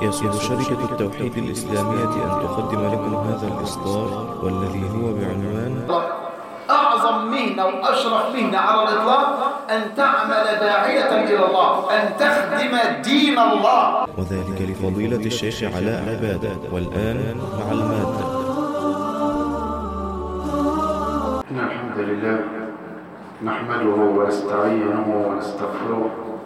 يسر شركة التوحيد الإسلامية أن تقدم لكم هذا الإصدار والذي هو بعنوان أعظم مهنة وأشرف مهنة على الإطلاق أن تعمل داعية إلى الله أن تخدم دين الله وذلك لفضيلة الشيخ علاء عبادة والآن مع المادة إن الحمد لله نحمده ونستعينه ونستغفره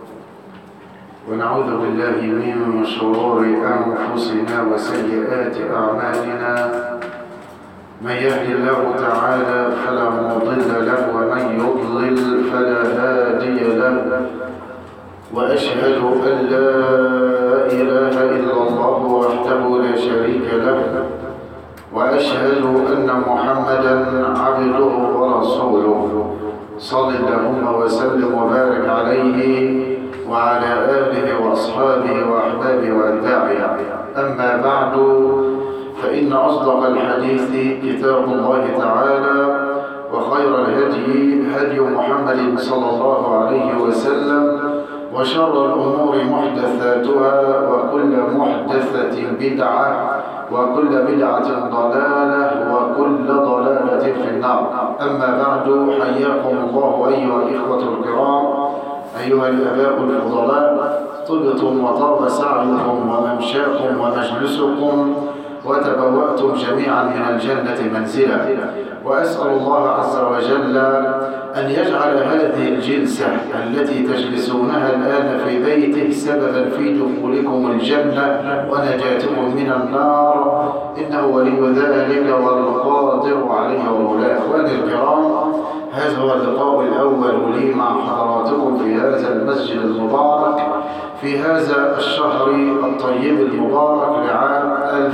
ونعوذ بالله من شرور أنفسنا وسيئات أعمالنا من يهد الله تعالى فلا مضل له ومن يضلل فلا هادي له وأشهد أن لا إله إلا الله وحده لا شريك له وأشهد أن محمدا عبده ورسوله صل اللهم وسلم وبارك عليه وعلى آله وأصحابه وأحبابه وأتباعه أما بعد فإن أصدق الحديث كتاب الله تعالى وخير الهدي هدي محمد صلى الله عليه وسلم وشر الأمور محدثاتها وكل محدثة بدعة وكل بدعة ضلالة وكل ضلالة في النار أما بعد حياكم الله أيها الإخوة الكرام أيها الأباء الفضلاء طبتم وطاب سعيكم وممشاكم ومجلسكم وتبوأتم جميعا من الجنة منزلا وأسأل الله عز وجل أن يجعل هذه الجلسة التي تجلسونها الآن في بيته سببا في دخولكم الجنة ونجاتكم من النار إنه ولي ذلك والقادر عليه ومولاه أخواني الكرام هذا هو اللقاء الأول لي مع حضراتكم في هذا المسجد المبارك في هذا الشهر الطيب المبارك لعام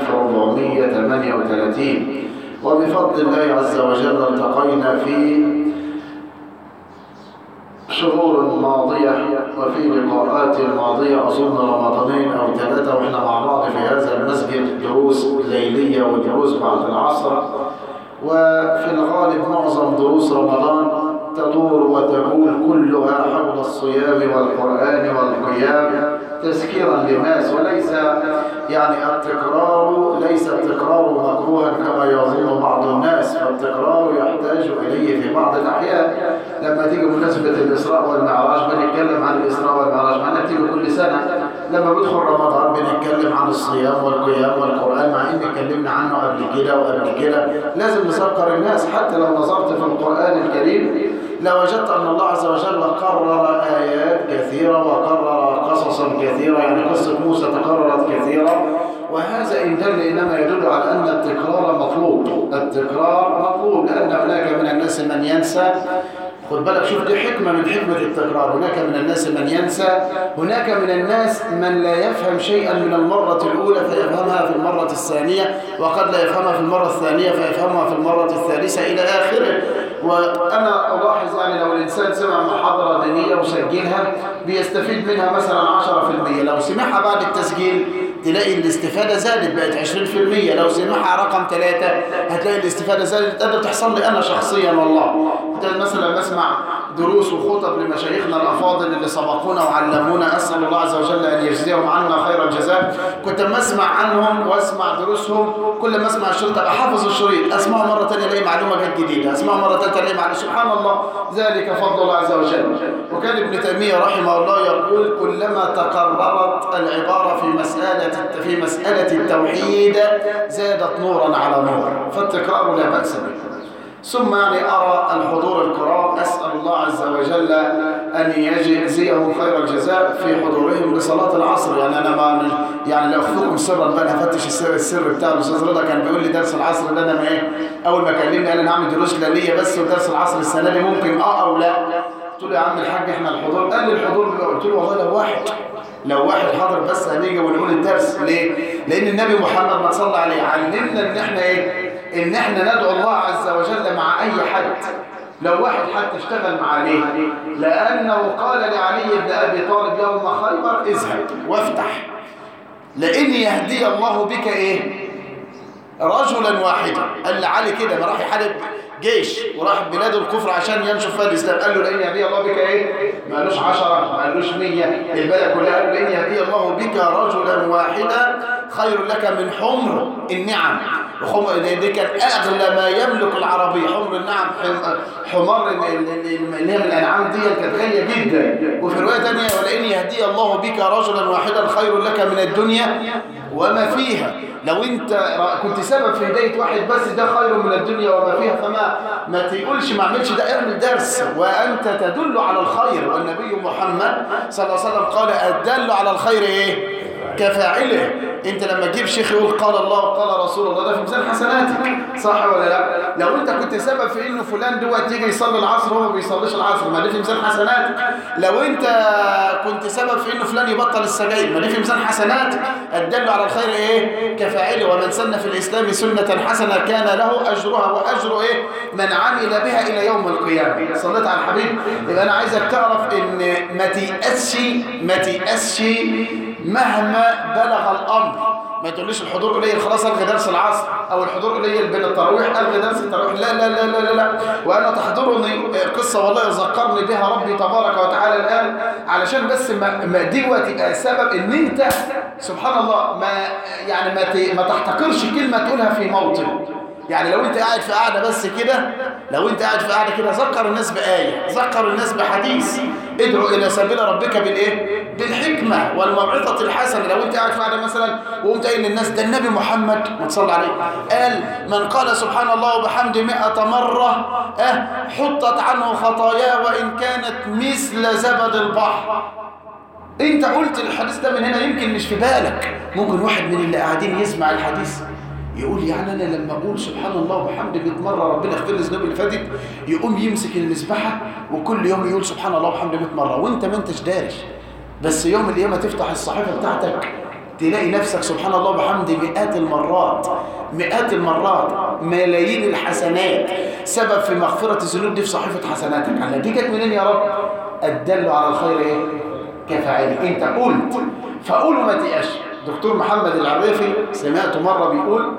1438 وبفضل الله عز وجل التقينا في شهور ماضية وفي لقاءات ماضية أظن رمضانين أو ثلاثة وإحنا مع بعض في هذا المسجد دروس ليلية ودروس بعد العصر وفي الغالب معظم دروس رمضان تدور وتقول كلها حول الصيام والقرآن والقيام تذكيرا للناس وليس يعني التكرار ليس التكرار مكروها كما يظن بعض الناس فالتكرار يحتاج إليه في بعض الأحيان لما تيجي مناسبة الإسراء والمعراج بنتكلم عن الإسراء والمعراج معنا تيجي كل سنة لما بدخل رمضان بنتكلم عن الصيام والقيام والقرآن مع إن اتكلمنا عنه قبل كده وقبل كده لازم نذكر الناس حتى لو نظرت في القرآن الكريم لوجدت أن الله عز وجل قرر آيات كثيرة وقرر قصصا كثيرة يعني قصة موسى تكررت كثيرا وهذا إن دل إنما يدل على أن التكرار مطلوب التكرار مطلوب لأن هناك من الناس من ينسى خد بالك شوف دي حكمة من حكمة التكرار هناك من الناس من ينسى هناك من الناس من لا يفهم شيئا من المرة الأولى فيفهمها في المرة الثانية وقد لا يفهمها في المرة الثانية فيفهمها في المرة الثالثة إلى آخره وأنا ألاحظ يعني لو الإنسان سمع محاضرة دينية وسجلها بيستفيد منها مثلا 10% لو سمعها بعد التسجيل تلاقي الاستفادة زادت بقت 20% لو سمعها رقم ثلاثة هتلاقي الاستفادة زادت ده بتحصل لي أنا شخصيا والله مثلا بسمع دروس وخطب لمشايخنا الأفاضل اللي سبقونا وعلمونا أسأل الله عز وجل أن يجزيهم عنا خير الجزاء كنت لما أسمع عنهم وأسمع دروسهم كل ما أسمع الشريط أبقى حافظ الشريط أسمعه مرة ثانيه ألاقي معلومة جت جديدة أسمعه مرة ثالثة ألاقي معلومة سبحان الله ذلك فضل الله عز وجل وكان ابن تيمية رحمه الله يقول كلما تقررت العبارة في مسألة في مسألة التوحيد زادت نورا على نور فالتكرار لا بأس به ثم يعني أرى الحضور الكرام أسأل الله عز وجل أن يجزيهم خير الجزاء في حضورهم لصلاة العصر يعني أنا ما يعني لو أخذكم سرا بقى أنا هفتش السر السر بتاع الأستاذ رضا كان بيقول لي درس العصر ده أنا ما إيه أول ما كلمني قال أنا هعمل دروس ليلية بس ودرس العصر السنة دي ممكن أه أو لا قلت له يا عم الحاج إحنا الحضور قال لي الحضور قلت له والله لو واحد لو واحد حاضر بس هنيجي ونقول الدرس ليه؟ لأن النبي محمد ما صلى عليه علمنا إن إحنا إيه؟ إن إحنا ندعو الله عز وجل مع أي حد لو واحد حتى اشتغل مع علي لأنه قال لعلي بن أبي طالب يوم خيبر اذهب وافتح لأن يهدي الله بك إيه رجلا واحدا قال لعلي كده ما راح يحارب جيش وراح بلاد الكفر عشان ينشر فيها الاسلام قال له لان يهدي الله بك ايه ما قالوش 10 ما قالوش 100 البلد كلها قال له لان يهدي الله بك رجلا رجلا واحدا خير لك من حمر النعم وحمر دي كان اغلى ما يملك العربي حمر النعم حم- حمار ال- ال- ال- اللي هي من الانعام دي كانت غاليه جدا وفي روايه ثانيه ولئن يهدي الله بك رجلا واحدا خير لك من الدنيا وما فيها لو انت را- كنت سبب في هدايه واحد بس ده خير من الدنيا وما فيها فما ما تقولش ما اعملش ده اعمل درس وانت تدل على الخير والنبي محمد صلى الله عليه وسلم قال الدل على الخير ايه كفاعله انت لما تجيب شيخ يقول قال الله وقال رسول الله ده في ميزان حسناتك صح ولا لا لو انت كنت سبب في انه فلان دوت يجي يصلي العصر وهو ما بيصليش العصر ما دي في ميزان حسناتك لو انت كنت سبب في انه فلان يبطل السجاير ما دي في ميزان حسناتك الدل على الخير ايه كفاعله ومن سن في الاسلام سنه حسنه كان له اجرها واجر ايه من عمل بها الى يوم القيامه صليت على الحبيب يبقى انا عايزك تعرف ان ما تيأسش ما تيأسش مهما بلغ الامر ما تقوليش الحضور قليل خلاص الغي درس العصر او الحضور قليل بين التراويح الغي درس التراويح لا لا لا لا لا, لا. وانا تحضرني قصه والله يذكرني بها ربي تبارك وتعالى الان علشان بس ما, ما دي تبقى سبب ان انت سبحان الله ما يعني ما ت- ما تحتقرش كلمه تقولها في موطن يعني لو انت قاعد في قاعده بس كده لو انت قاعد في قاعده كده ذكر الناس بايه ذكر الناس بحديث ادعو الى سبيل ربك بالايه بالحكمه والموعظه الحسنه لو انت قاعد في قاعده مثلا وقمت قايل للناس ده النبي محمد ما تصلي عليه قال من قال سبحان الله وبحمده 100 مره اه حطت عنه خطاياه وان كانت مثل زبد البحر انت قلت الحديث ده من هنا يمكن مش في بالك ممكن واحد من اللي قاعدين يسمع الحديث يقول يعني انا لما اقول سبحان الله وبحمده 100 مره ربنا يغفر لي ذنوبي اللي فاتت يقوم يمسك المسبحه وكل يوم يقول سبحان الله وبحمده 100 مره وانت ما انتش دارش بس يوم القيامه تفتح الصحيفه بتاعتك تلاقي نفسك سبحان الله وبحمده مئات المرات مئات المرات ملايين الحسنات سبب في مغفره الذنوب دي في صحيفه حسناتك على دي جت منين يا رب الدل على الخير ايه كفاعله انت قلت فقولوا ما تيأش دكتور محمد العريفي سمعته مرة بيقول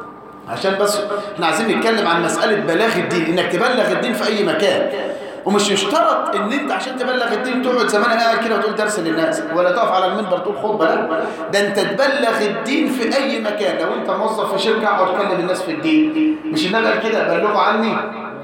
عشان بس احنا عايزين نتكلم عن مسألة بلاغ الدين انك تبلغ الدين في اي مكان ومش يشترط ان انت عشان تبلغ الدين تقعد زمان قاعد كده وتقول درس للناس ولا تقف على المنبر تقول خطبه لا ده انت تبلغ الدين في اي مكان لو انت موظف في شركه اقعد تكلم الناس في الدين مش النبي قال كده بلغوا عني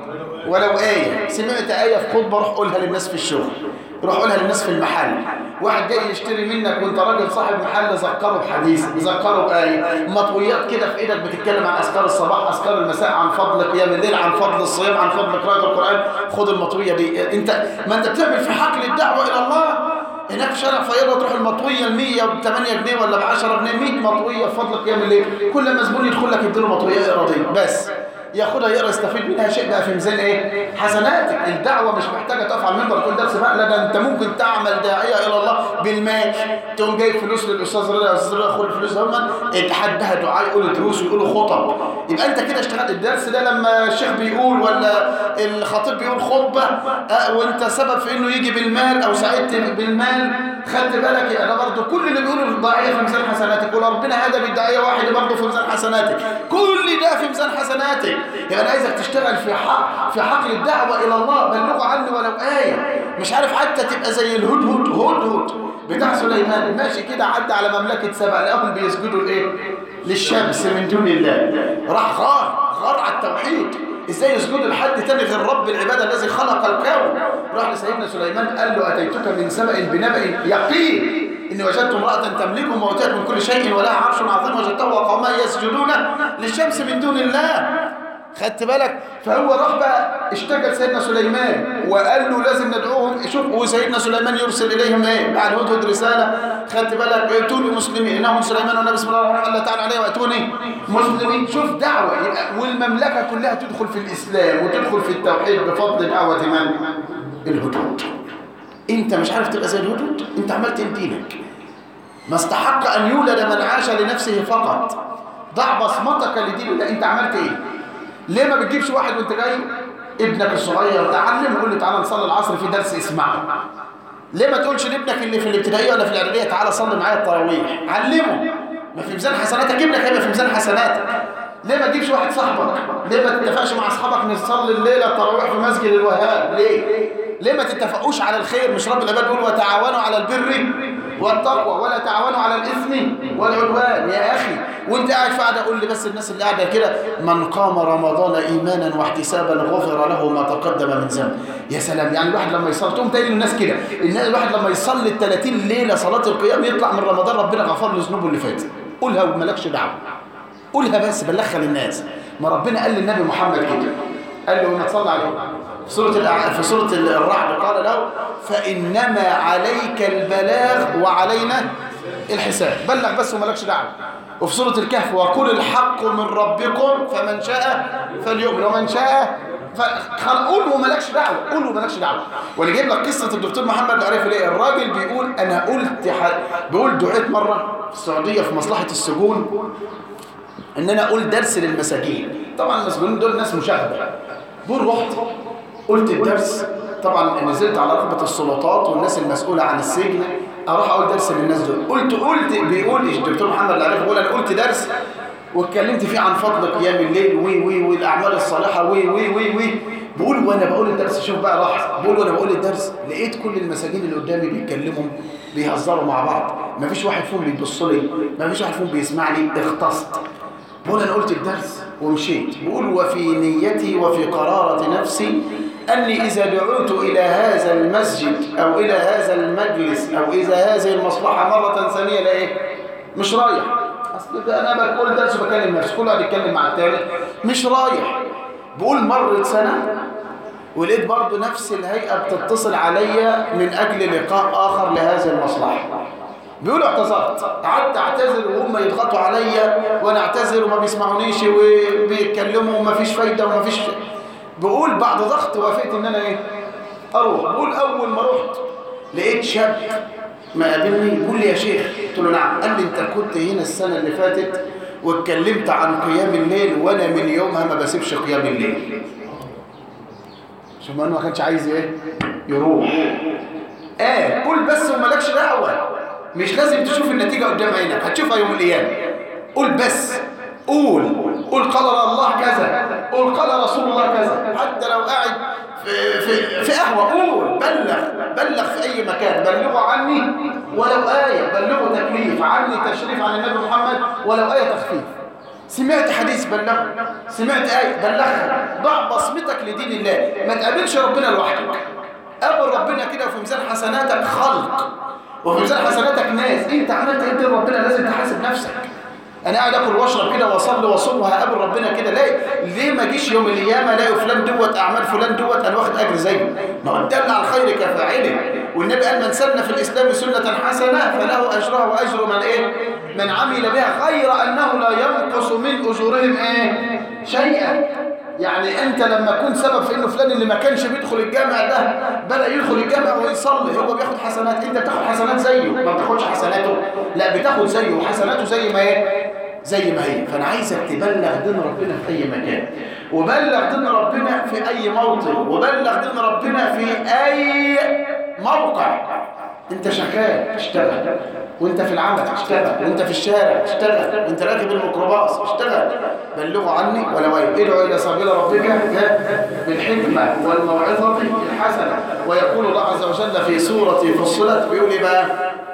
ولو آية سمعت آية في خطبة روح قولها للناس في الشغل روح قولها للناس في المحل واحد جاي يشتري منك وانت راجل صاحب محل ذكره بحديث ذكره بآية مطويات كده في ايدك بتتكلم عن أذكار الصباح أذكار المساء عن فضل قيام الليل عن فضل الصيام عن فضل قراءة القرآن خد المطوية دي انت ما انت بتعمل في حقل الدعوة إلى الله هناك في شارع فيضة تروح المطوية ال 100 ب 8 جنيه ولا ب 10 جنيه 100 مطوية بفضل قيام الليل كل ما زبون يدخل لك يديله مطوية إرادية بس ياخدها يقرا يستفيد منها شيء بقى في ميزان ايه حسناتك الدعوه مش محتاجه تقف على المنبر تقول درس بقى لا ده انت ممكن تعمل داعيه الى الله بالمال تقوم جايب فلوس للاستاذ رضا يا استاذ رضا خد الفلوس هم اتحد بها دعاء يقولوا دروس ويقولوا خطب يبقى انت كده اشتغلت الدرس ده لما الشيخ بيقول ولا الخطيب بيقول خطبه اه وانت سبب في انه يجي بالمال او ساعدت بالمال خدت بالك يبقى ده برضه كل اللي بيقوله الداعيه في ميزان حسناتك وربنا هدى بالداعيه واحد برضه في ميزان حسناتك كل ده في ميزان حسناتك يعني انا عايزك تشتغل في حق في حقل الدعوه الى الله بلغوا عني ولو ايه مش عارف حتى تبقى زي الهدهد هدهد بتاع سليمان ماشي كده عدى على مملكه سبع لقاهم بيسجدوا لايه للشمس من دون الله راح غار غار على التوحيد ازاي يسجدوا لحد تاني غير رب العباده الذي خلق الكون راح لسيدنا سليمان قال له اتيتك من سبأ بنبأ يقين إني وجدت امرأة تملكهم وأوتيت من كل شيء ولها عرش عظيم وجدته وقومها يسجدون للشمس من دون الله خدت بالك فهو راح بقى اشتغل سيدنا سليمان وقال له لازم ندعوهم شوف وسيدنا سليمان يرسل اليهم ايه بعد هدهد رساله خدت بالك ائتوني مسلمين انهم سليمان والنبي بسم الله الرحمن الرحيم الله تعالى عليه واتوني مسلمين شوف دعوه يبقى والمملكه كلها تدخل في الاسلام وتدخل في التوحيد بفضل دعوه من الهدود انت مش عارف تبقى زي الهدود انت عملت ايه دينك ما استحق ان يولد من عاش لنفسه فقط ضع بصمتك لدين الله انت عملت ايه ليه ما بتجيبش واحد وانت جاي ابنك الصغير تعلم وقول له تعالى نصلي العصر في درس اسمعه ليه ما تقولش لابنك اللي في الابتدائيه ولا في الاعداديه تعالى صلي معايا التراويح علمه ما في ميزان حسناتك ابنك هيبقى في ميزان حسناتك ليه ما تجيبش واحد صاحبك ليه ما تتفقش مع اصحابك نصلي الليله التراويح في مسجد الوهاب ليه ليه ما تتفقوش على الخير مش رب العباد بيقول وتعاونوا على البر والتقوى ولا تعاونوا على الإثم والعدوان يا أخي وانت قاعد في قاعدة قول لي بس الناس اللي قاعدة كده من قام رمضان إيمانا واحتسابا غفر له ما تقدم من ذنب يا سلام يعني الواحد لما يصلي تقوم تاني للناس كده الناس الواحد لما يصلي ال 30 ليلة صلاة القيام يطلع من رمضان ربنا غفر له ذنوبه اللي فاتت قولها ومالكش دعوة قولها بس بلغها للناس ما ربنا قال للنبي محمد كده قال له ما تصلى عليه في سورة الأع... في سورة الرعد قال له فإنما عليك البلاغ وعلينا الحساب بلغ بس ومالكش دعوة وفي سورة الكهف وقل الحق من ربكم فمن شاء فليؤمن ومن شاء قول ومالكش دعوة قول ومالكش دعوة وانا جايب لك قصة الدكتور محمد عارف ليه الراجل بيقول انا قلت ح... بيقول دعيت مرة في السعودية في مصلحة السجون ان انا اقول درس للمساجين طبعا المسجونين دول ناس مشاهدة بقول رحت قلت الدرس طبعا نزلت على رقبة السلطات والناس المسؤولة عن السجن اروح اقول درس للناس دول قلت قلت بيقول الدكتور محمد العريف بيقول انا قلت درس واتكلمت فيه عن فضل قيام الليل وي وي والاعمال الصالحه وي وي وي وي بقول وانا بقول الدرس شوف بقى لحظه بقول وانا بقول الدرس لقيت كل المساجين اللي قدامي بيتكلموا بيهزروا مع بعض ما فيش واحد فيهم بيبص لي ما فيش واحد فيهم بيسمع لي اختصت بقول انا قلت الدرس ومشيت بقول وفي نيتي وفي قرارة نفسي أني إذا دعوت إلى هذا المسجد أو إلى هذا المجلس أو إذا هذه المصلحة مرة ثانية لا إيه مش رايح أصل ده أنا بقول درس وبكلم نفسي كل واحد يتكلم مع التاني مش رايح بقول مرت سنة ولقيت برضه نفس الهيئة بتتصل عليا من أجل لقاء آخر لهذه المصلحة بيقولوا اعتذرت قعدت اعتذر وهم يضغطوا عليا وانا اعتذر وما بيسمعونيش وبيتكلموا وما فيش فايده وما فيش بقول بعد ضغط وافقت ان انا ايه اروح بقول اول ما رحت لقيت شاب ما قابلني بيقول لي يا شيخ قلت له نعم قال لي انت كنت هنا السنه اللي فاتت واتكلمت عن قيام الليل وانا من يومها ما بسيبش قيام الليل شوف ما كانش عايز ايه يروح اه قول بس ومالكش دعوه مش لازم تشوف النتيجة قدام عينك هتشوفها يوم القيامة قول بس قول قول قال الله كذا قول قال رسول الله كذا حتى لو قاعد في, في, في قهوة قول بلغ بلغ في أي مكان بلغوا عني ولو آية بلغوا تكليف عني تشريف عن النبي محمد ولو آية تخفيف سمعت حديث بلغ سمعت آية بلغها ضع بصمتك لدين الله ما تقابلش ربنا لوحدك قابل ربنا كده وفي ميزان حسناتك خلق وفي ميزان حسناتك ناس انت عملت ايه ربنا لازم تحاسب نفسك انا قاعد اكل واشرب كده واصلي واصوم وهقابل ربنا كده ليه ليه ما جيش يوم القيامه الاقي فلان دوت اعمال فلان دوت انا واخد اجر زيه ما هو دل على الخير كفاعله والنبي قال من سن في الاسلام سنه حسنه فله اجرها واجر من ايه من عمل بها غير انه لا ينقص من اجورهم ايه شيئا يعني انت لما كنت سبب في انه فلان اللي ما كانش بيدخل الجامع ده بدأ يدخل الجامع ويصلي هو بياخد حسنات انت بتاخد حسنات زيه ما بتاخدش حسناته لا بتاخد زيه وحسناته زي ما هي زي ما هي فانا عايزك تبلغ دين ربنا في اي مكان وبلغ دين ربنا في اي موطن وبلغ دين ربنا في اي موقع انت شغال اشتغل وانت في العمل اشتغل وانت في الشارع اشتغل وانت راكب الميكروباص اشتغل بلغوا عني ولو ادعوا الى سبيل ربك بالحكمه والموعظه الحسنه ويقول الله عز وجل في سوره فصلت بيقول ايه بقى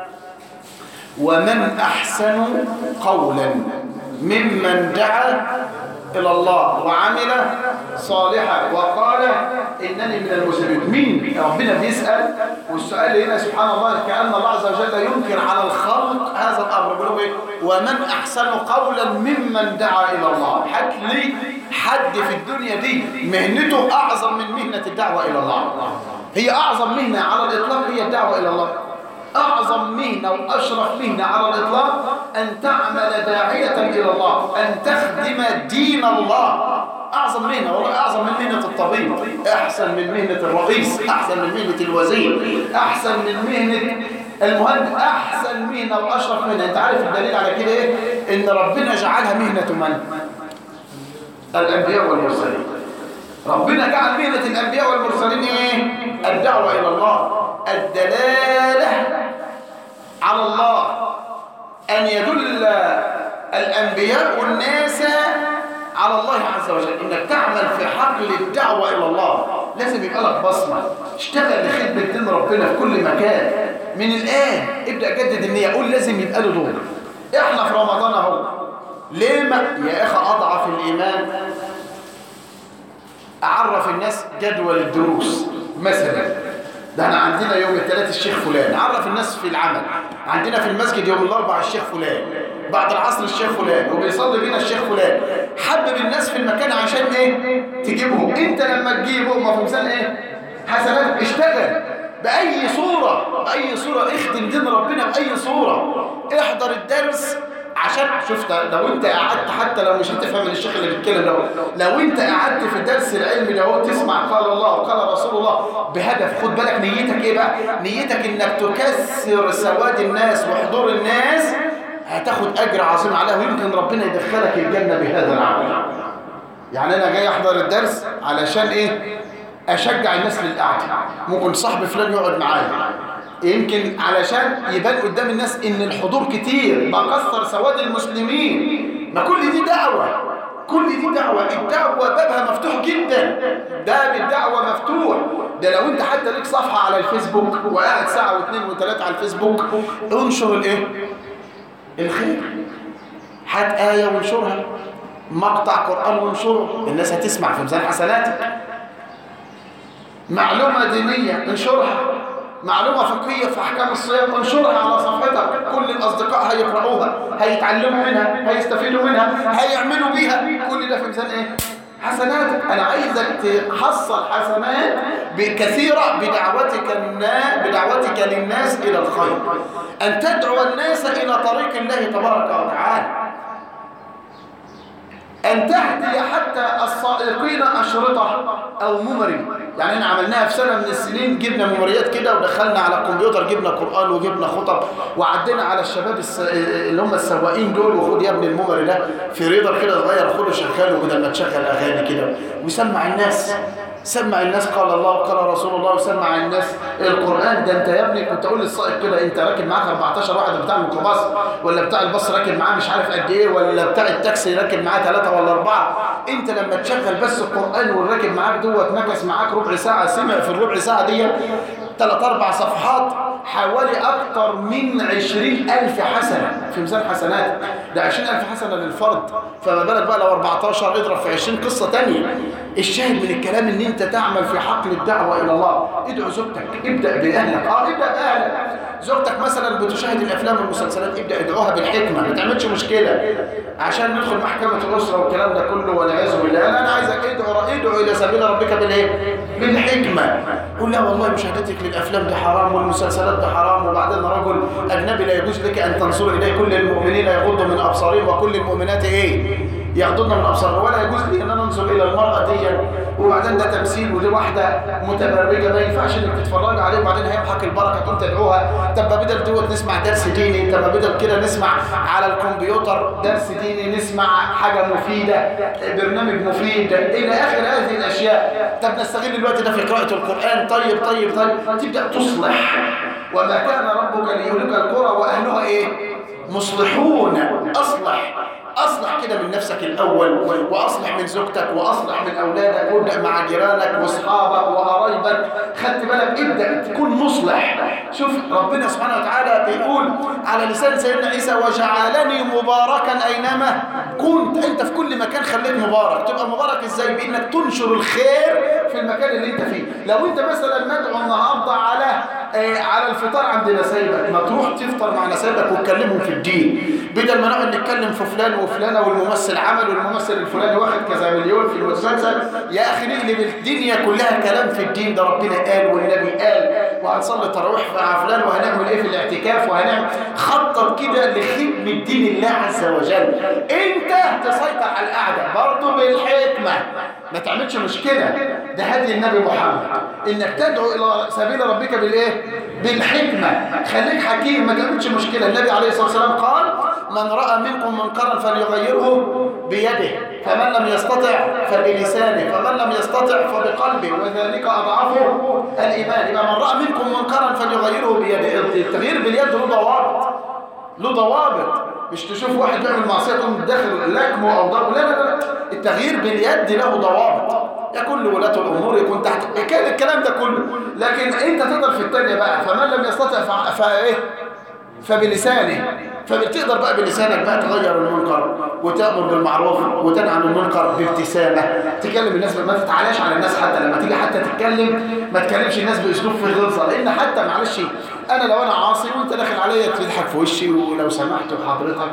ومن احسن قولا ممن دعا إلى الله وعمل صالحا وقال إنني من المسلمين مين ربنا بيسأل والسؤال هنا سبحان الله كأن الله عز وجل ينكر على الخلق هذا الأمر بيقولوا إيه ومن أحسن قولا ممن دعا إلى الله حد لي حد في الدنيا دي مهنته أعظم من مهنة الدعوة إلى الله هي أعظم مهنة على الإطلاق هي الدعوة إلى الله أعظم مهنة وأشرف مهنة على الإطلاق أن تعمل داعية إلى الله أن تخدم دين الله أعظم مهنة والله أعظم من مهنة الطبيب أحسن من مهنة الرئيس أحسن من مهنة الوزير أحسن من مهنة المهندس أحسن مهنة وأشرف مهنة أنت عارف الدليل على كده إيه إن ربنا جعلها مهنة من الأنبياء والمرسلين ربنا جعل مهنة الأنبياء والمرسلين إيه الدعوة إلى الله الدلالة على الله أن يدل الأنبياء والناس على الله عز وجل إنك تعمل في حقل الدعوة إلى الله لازم يبقى لك بصمة اشتغل لخدمة دين ربنا في كل مكان من الآن ابدأ جدد النية قول لازم يبقى له دور احنا في رمضان اهو ليه ما يا اخي اضعف الايمان اعرف الناس جدول الدروس مثلا ده احنا عندنا يوم الثلاث الشيخ فلان عرف الناس في العمل عندنا في المسجد يوم الاربع الشيخ فلان بعد العصر الشيخ فلان وبيصلي بينا الشيخ فلان حبب الناس في المكان عشان ايه تجيبهم انت لما تجيبه ما في مثال ايه حسنات اشتغل بأي صورة بأي صورة اخدم دين ربنا بأي صورة احضر الدرس عشان شفت لو انت قعدت حتى لو مش هتفهم من الشيخ اللي بيتكلم ده لو انت قعدت في الدرس العلمي ده هو تسمع قال الله وقال رسول الله بهدف خد بالك نيتك ايه بقى نيتك انك تكسر سواد الناس وحضور الناس هتاخد اجر عظيم عليها ويمكن ربنا يدخلك الجنه بهذا العمل يعني انا جاي احضر الدرس علشان ايه اشجع الناس للقعده ممكن صاحب فلان يقعد معايا يمكن علشان يبان قدام الناس ان الحضور كتير بكسر سواد المسلمين ما كل دي دعوه كل دي دعوه الدعوه بابها مفتوح جدا باب الدعوه مفتوح ده لو انت حتى ليك صفحه على الفيسبوك وقاعد ساعه واثنين وثلاثه على الفيسبوك انشر الايه الخير هات ايه وانشرها مقطع قران وانشره الناس هتسمع في ميزان حسناتك معلومة دينية انشرها معلومة فقهية في أحكام الصيام انشرها على صفحتك كل الأصدقاء هيقرأوها هيتعلموا منها هيستفيدوا منها هيعملوا بيها كل ده في ميزان إيه؟ حسناتك أنا عايزك تحصل حسنات كثيرة بدعوتك الناس بدعوتك للناس إلى الخير أن تدعو الناس إلى طريق الله تبارك وتعالى أن تهدي حتى السائقين أشرطة أو ممري يعني احنا عملناها في سنة من السنين جبنا ممريات كده ودخلنا على الكمبيوتر جبنا قرآن وجبنا خطب وعدينا على الشباب الس... اللي هم السواقين دول وخد يا ابني الممري ده في ريدر كده صغير خده شغاله بدل ما تشغل أغاني كده ويسمع الناس سمع الناس قال الله وقال رسول الله وسمع الناس القرآن ده انت يا ابني كنت اقول للسائق كده انت راكب معاك 14 واحد بتاع الميكروباص ولا بتاع الباص راكب معاه مش عارف قد ايه ولا بتاع التاكسي راكب معاه ثلاثة ولا أربعة انت لما تشغل بس القرآن والراكب معاك دوت نكس معاك ربع ساعة سمع في الربع ساعة دي ثلاث أربع صفحات حوالي أكتر من عشرين ألف حسنة في ميزان حسنات ده عشرين ألف حسنة للفرد فما بالك بقى لو 14 اضرب في 20 قصة تانية الشاهد من الكلام ان انت تعمل في حقل الدعوة الى الله ادعو زوجتك ابدأ بأهلك اه ابدأ بأهلك زوجتك مثلا بتشاهد الافلام والمسلسلات ابدأ ادعوها بالحكمة ما تعملش مشكلة عشان ندخل محكمة الأسرة والكلام ده كله والعياذ بالله انا عايزك ادعو ادعو الى سبيل ربك بالايه بالحكمة قول لا والله مشاهدتك للافلام ده حرام والمسلسلات ده حرام وبعدين رجل اجنبي لا يجوز لك ان تنظر اليه كل المؤمنين يغضوا من ابصارهم وكل المؤمنات ايه يغضضن من ابصارهم ولا يجوز لي ان انا انظر الى المراه دي وبعدين ده تمثيل ودي واحده متبرجه ما ينفعش انك تتفرج عليه وبعدين هيمحك البركه تقوم تدعوها طب ما بدل دوت نسمع درس ديني طب ما بدل كده نسمع على الكمبيوتر درس ديني نسمع حاجه مفيده برنامج مفيد الى اخر هذه الاشياء طب نستغل الوقت ده في قراءه القران طيب طيب طيب تبدا تصلح وما كان ربك ليهلك القرى واهلها ايه مصلحون اصلح أصلح كده من نفسك الأول وأصلح من زوجتك وأصلح من أولادك وابدأ مع جيرانك وأصحابك وقرايبك خدت بالك ابدأ تكون مصلح شوف ربنا سبحانه وتعالى بيقول على لسان سيدنا عيسى وجعلني مباركا أينما كنت أنت في كل مكان خليك مبارك تبقى مبارك إزاي بإنك تنشر الخير في المكان اللي أنت فيه لو أنت مثلا مدعو النهاردة على آه على الفطار عند نسايبك ما تروح تفطر مع نسايبك وتكلمهم في الدين بدل ما نقعد نتكلم في فلان وفلانة والممثل عمل والممثل الفلاني واخد كذا مليون في المسلسل يا أخي نقلب الدنيا كلها كلام في الدين ده ربنا قال والنبي قال وهنصلي تراويح مع فلان وهنعمل ايه في الاعتكاف وهنعمل خطط كده لخدمة دين الله عز وجل انت تسيطر على القعدة برضه بالحكمة ما تعملش مشكلة ده هدي النبي محمد انك تدعو الى سبيل ربك بالايه بالحكمة خليك حكيم ما تعملش مشكلة النبي عليه الصلاة والسلام قال من رأى منكم منكرا فليغيره بيده فمن لم يستطع فبلسانه فمن لم يستطع فبقلبه وذلك أضعفه الإيمان يبقى من رأى منكم منكرا فليغيره بيده التغيير باليد له ضوابط له ضوابط مش تشوف واحد بيعمل معصية تقوم داخل لكمه أو ضربه لا لا لا التغيير باليد له ضوابط يكون لولاة الامور يكون تحت كان الكلام ده كله لكن انت تقدر في الثانيه بقى فمن لم يستطع فا- فايه فبلسانه فبتقدر بقى بلسانك بقى تغير المنكر وتأمر بالمعروف وتنهى عن المنكر بابتسامة تكلم الناس ما تتعالاش على الناس حتى لما تيجي حتى تتكلم ما تكلمش الناس بأسلوب في غلظة لأن حتى معلش أنا لو أنا عاصي وأنت داخل عليا تضحك في وشي ولو سمحت وحضرتك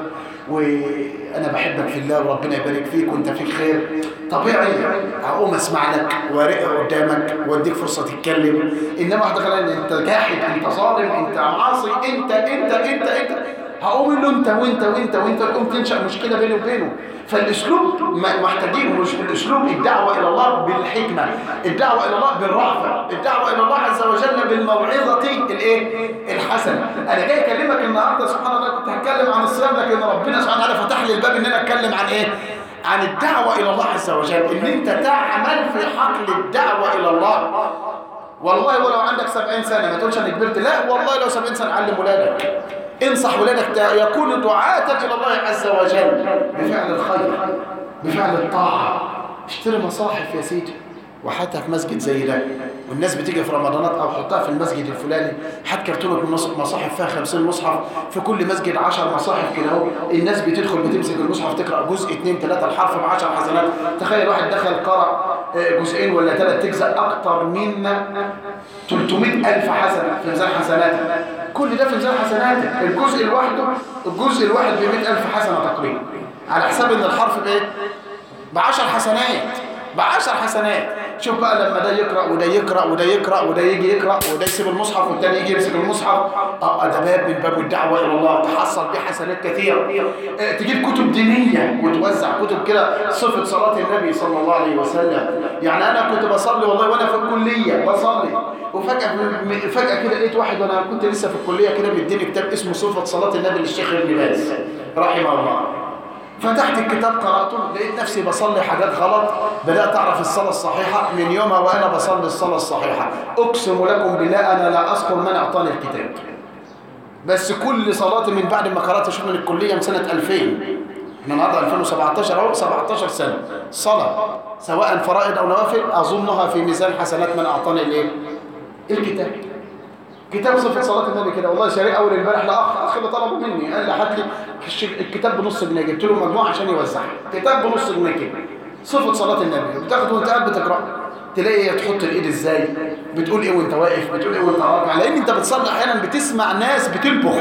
وأنا بحبك في الله وربنا يبارك فيك وأنت فيك خير طبيعي هقوم أسمع لك وارق قدامك وأديك فرصة تتكلم إنما واحد دخل قال لي أنت جاحد أنت ظالم أنت عاصي أنت أنت أنت أنت هقوم له انت وانت وانت وانت تقوم تنشا مشكله بيني وبينه فالاسلوب ما- محتاجين مش الاسلوب الدعوه الى الله بالحكمه الدعوه الى الله بالرأفه الدعوه الى الله عز وجل بالموعظه الايه الحسنه انا جاي اكلمك النهارده سبحان الله كنت هتكلم عن الصيام لكن ربنا سبحانه وتعالى فتح لي الباب ان انا اتكلم عن ايه عن الدعوه الى الله عز وجل ان انت تعمل في حقل الدعوه الى الله والله ولو عندك سبعين سنة ما تقولش أنا كبرت لا والله لو سبعين سنة علم ولادك انصح ولادك تا- يكونوا دعاة إلى الله عز وجل بفعل الخير بفعل الطاعة اشتري مصاحف يا سيدي وحطها في مسجد زي ده والناس بتيجي في رمضانات او حطها في المسجد الفلاني حط كرتونه بمص- مصاحف فيها 50 مصحف في كل مسجد 10 مصاحف كده اهو الناس بتدخل بتمسك المصحف تقرا جزء اثنين ثلاثه الحرف ب 10 حسنات تخيل واحد دخل قرا آه، جزئين ولا ثلاث تجزء اكتر منا 300 ألف حسنة في ميزان حسناتك كل ده في ميزان حسناتك الجزء لوحده الجزء الواحد ب 100 ألف حسنة تقريبا على حساب ان الحرف بايه؟ بعشر حسنات بعشر حسنات شوف بقى لما ده يقرأ وده يقرأ وده يقرأ وده يجي يقرأ وده يسيب المصحف والتاني يجي يمسك المصحف اه ده باب من باب الدعوة إلى الله تحصل بيه حسنات كثيرة اه تجيب كتب دينية وتوزع كتب كده صفة صلاة النبي صلى الله عليه وسلم يعني أنا كنت بصلي والله وأنا في الكلية بصلي وفجأة م- فجأة كده لقيت واحد وأنا كنت لسه في الكلية كده مديني كتاب اسمه صفة صلاة النبي للشيخ ابن باز رحمه الله فتحت الكتاب قرأته لقيت نفسي بصلي حاجات غلط بدأت أعرف الصلاة الصحيحة من يومها وأنا بصلي الصلاة الصحيحة أقسم لكم بالله أنا لا أذكر من أعطاني الكتاب بس كل صلاتي من بعد ما قرأت شوف من الكلية من سنة 2000 احنا النهارده 2017 اهو 17 سنة صلاة سواء فرائض أو نوافل أظنها في ميزان حسنات من أعطاني الإيه؟ الكتاب كتاب صفة صلاة النبي كده والله شاريه أول امبارح لأخ أخ اللي طلبه مني قال لي هات لي الش- الكتاب بنص جنيه جبت له مجموعة عشان يوزعها كتاب بنص جنيه كده صفة صلاة النبي بتاخده وأنت قاعد بتقرأ تلاقي هي تحط الإيد إزاي بتقول إيه وأنت واقف بتقول إيه وأنت راكع لأن أنت بتصلي أحيانا بتسمع ناس بتلبخ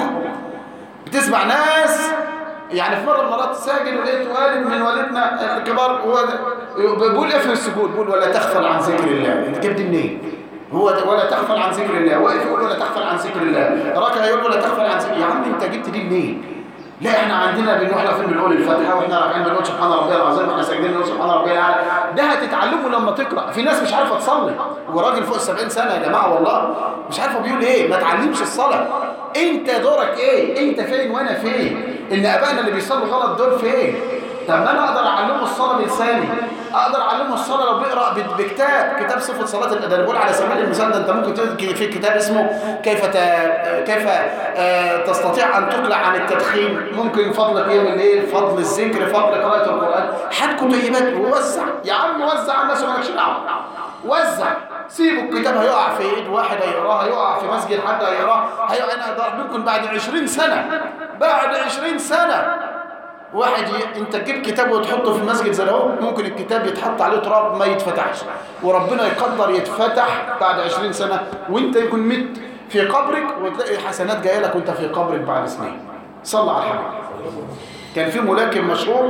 بتسمع ناس يعني في مرة من المرات ساجد ولقيت والد من والدنا الكبار هو بيقول ايه في السجود بيقول ولا تغفل عن ذكر الله انت جبت منين هو ده ولا تغفل عن ذكر الله واقف يقول ولا تغفل عن ذكر الله راكع يقول ولا تغفل عن ذكر يا عم انت جبت دي منين لا احنا عندنا بنروح احنا فين بنقول الفاتحه واحنا راكعين بنقول سبحان ربي العظيم واحنا ساجدين بنقول سبحان ربي الاعلى ده هتتعلمه لما تقرا في ناس مش عارفه تصلي وراجل فوق ال 70 سنه يا جماعه والله مش عارفه بيقول ايه ما تعلمش الصلاه انت دورك ايه انت فين وانا فين ان ابائنا اللي بيصلوا غلط دول فين طب ما انا اقدر اعلمه الصلاه بلساني اقدر اعلمه الصلاه لو بيقرا ب- بكتاب كتاب صفه صلاه ال- ده انا بقول على سبيل المثال ده انت ممكن تجد في كتاب اسمه كيف ت... كيف آه، تستطيع ان تقلع عن التدخين ممكن فضل قيام الليل فضل الذكر فضل قراءه القران حد كتيبات ووزع يا عم وزع على الناس ومالكش دعوه وزع سيبوا الكتاب هيقع في ايد واحد هيقراه هيقع في مسجد حد هيقراه هيقع انا اقدر ممكن بعد 20 سنه بعد 20 سنه واحد ي... انت تجيب كتاب وتحطه في مسجد زي ده اهو، ممكن الكتاب يتحط عليه تراب ما يتفتحش وربنا يقدر يتفتح بعد 20 سنه وانت يكون مت في قبرك وتلاقي حسنات جايه لك وانت في قبرك بعد سنين صلى على الحبيب كان في ملاكم مشهور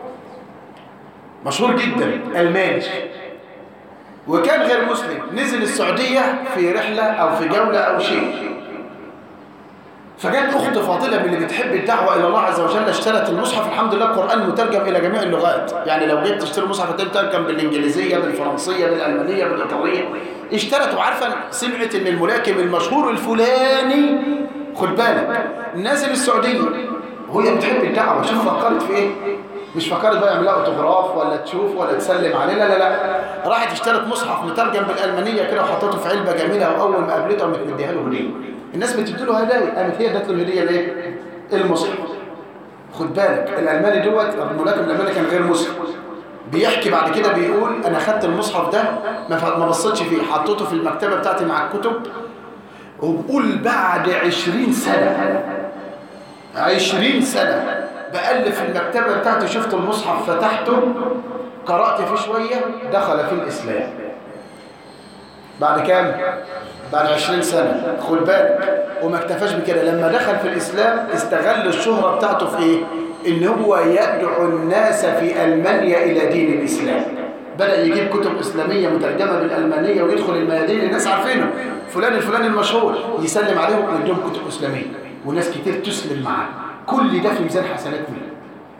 مشهور جدا الماني وكان غير مسلم نزل السعودية في رحلة أو في جولة أو شيء فجت أخت فاضلة من اللي بتحب الدعوة إلى الله عز وجل اشترت المصحف الحمد لله القرآن مترجم إلى جميع اللغات يعني لو جيت تشتري مصحف هتلاقيه مترجم بالإنجليزية بالفرنسية بالألمانية بالإيطالية اشترت وعارفة سمعت إن الملاكم المشهور الفلاني خد بالك نازل السعودية وهي بتحب الدعوة شوف فكرت في إيه مش فكرت بقى يعملها اوتوغراف ولا تشوف ولا تسلم عليه لا لا لا راحت اشترت مصحف مترجم بالالمانيه كده وحطيته في علبه جميله واول ما قابلته قامت مديها له هديه الناس بتدي له هدايا قامت هي ادت له الهديه ليه المصحف خد بالك الالماني دوت الملاكم الالماني كان غير مسلم بيحكي بعد كده بيقول انا خدت المصحف ده ما ف- ما بصيتش فيه حطيته في المكتبه بتاعتي مع الكتب وبقول بعد عشرين سنه عشرين سنه بألف في المكتبه بتاعتي شفت المصحف فتحته قرأت فيه شويه دخل في الاسلام بعد كام؟ بعد 20 سنة خد بالك وما اكتفاش بكده لما دخل في الإسلام استغل الشهرة بتاعته في إيه؟ إن هو يدعو الناس في ألمانيا إلى دين الإسلام بدأ يجيب كتب إسلامية مترجمة بالألمانية ويدخل الميادين الناس عارفينه فلان الفلاني المشهور يسلم عليهم ويديهم كتب إسلامية وناس كتير تسلم معاه كل ده في ميزان حسنات مين؟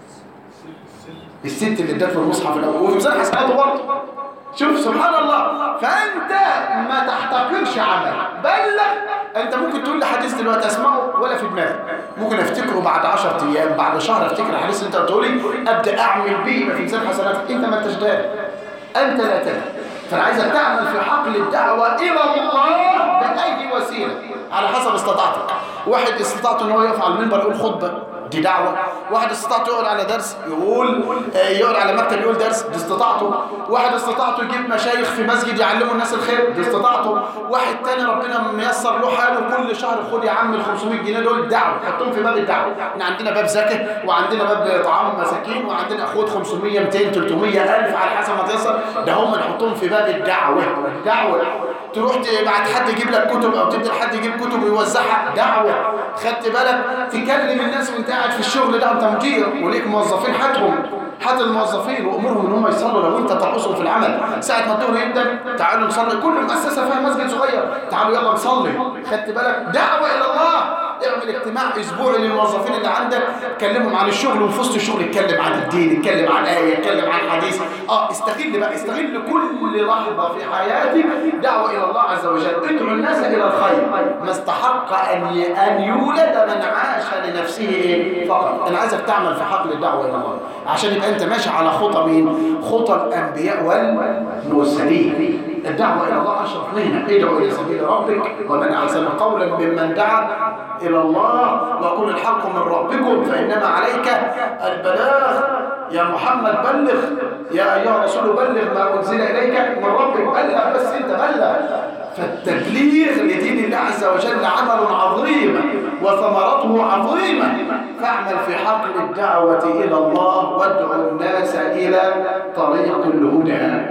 الست اللي ادت له المصحف الاول وفي ميزان حسناته برضه شوف سبحان الله فانت ما تحتقرش عمل بلغ انت ممكن تقول لي حديث دلوقتي اسمعه ولا في دماغي ممكن افتكره بعد 10 ايام بعد شهر افتكر الحديث اللي انت قلته لي ابدا اعمل بيه يبقى في ميزان حسناتك انت ما انتش داري انت لا تدري فانا عايزك تعمل في حقل الدعوه الى الله باي وسيله على حسب استطاعتك واحد استطاعته ان هو يقف على المنبر يقول خطبه دي دعوة واحد استطاعته يقعد على درس يقول آه، يقعد على مكتب يقول درس دي استطاعته واحد استطاعته يجيب مشايخ في مسجد يعلموا الناس الخير دي استطاعته واحد تاني ربنا ميسر له حاله كل شهر خد يا عم ال 500 جنيه دول دعوة حطهم في باب الدعوة احنا عندنا باب زكاة وعندنا باب طعام مساكين وعندنا خد 500 200 300 ألف على حسب ما تيسر ده هم نحطهم في باب الدعوة الدعوة تروح تبعت حد يجيب لك كتب او تدي لحد يجيب كتب ويوزعها دعوه خدت بالك تكلم الناس وانت قاعد في الشغل ده انت مدير وليك موظفين هاتهم هات الموظفين وامرهم ان هم يصلوا لو انت ترقصهم في العمل ساعه ما الظهر يبدا تعالوا نصلي كل مؤسسه فيها مسجد صغير تعالوا يلا نصلي خدت بالك دعوه الى الله اعمل اجتماع اسبوعي للموظفين اللي عندك كلمهم عن الشغل وفي وسط الشغل اتكلم عن الدين اتكلم عن ايه اتكلم عن حديث اه استغل بقى استغل كل لحظه في حياتك دعوه الى الله عز وجل ادعو الناس الى الخير ما استحق ان ي- ان يولد من عاش لنفسه إيه؟ فقط انا عايزك تعمل في حقل الدعوه الى الله عشان يبقى انت ماشي على خطى مين خطى الانبياء والمرسلين الدعوة إلى الله أشرف مهنة ادعو إلى سبيل ربك ومن أحسن قولا ممن دعا إلى الله وقل الحق من ربكم فإنما عليك البلاغ يا محمد بلغ يا أيها الرسول بلغ ما أنزل إليك من ربك بلغ بس أنت بلغ فالتبليغ لدين الله عز وجل عمل عظيم وثمرته عظيمة فاعمل في حقل الدعوة إلى الله وادعو الناس إلى طريق الهدى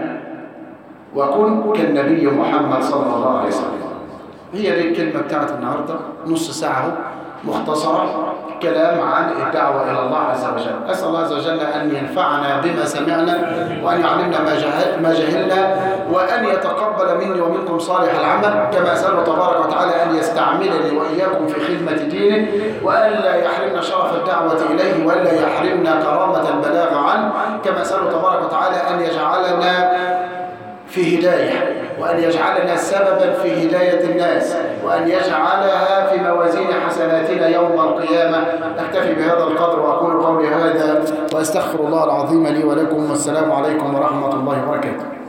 وكن كالنبي محمد صلى الله عليه وسلم هي دي الكلمة بتاعت النهاردة نص ساعة اهو مختصرة كلام عن الدعوة إلى الله عز وجل أسأل الله عز وجل أن ينفعنا بما سمعنا وأن يعلمنا ما, جهل ما جهلنا وأن يتقبل مني ومنكم صالح العمل كما أسأله تبارك وتعالى أن يستعملني وإياكم في خدمة دينه وأن لا يحرمنا شرف الدعوة إليه وأن لا يحرمنا كرامة البلاغ عنه كما أسأله تبارك وتعالى أن يجعلنا في هداية وأن يجعلنا سببا في هداية الناس وأن يجعلها في موازين حسناتنا يوم القيامة أكتفي بهذا القدر وأقول قولي هذا وأستغفر الله العظيم لي ولكم والسلام عليكم ورحمة الله وبركاته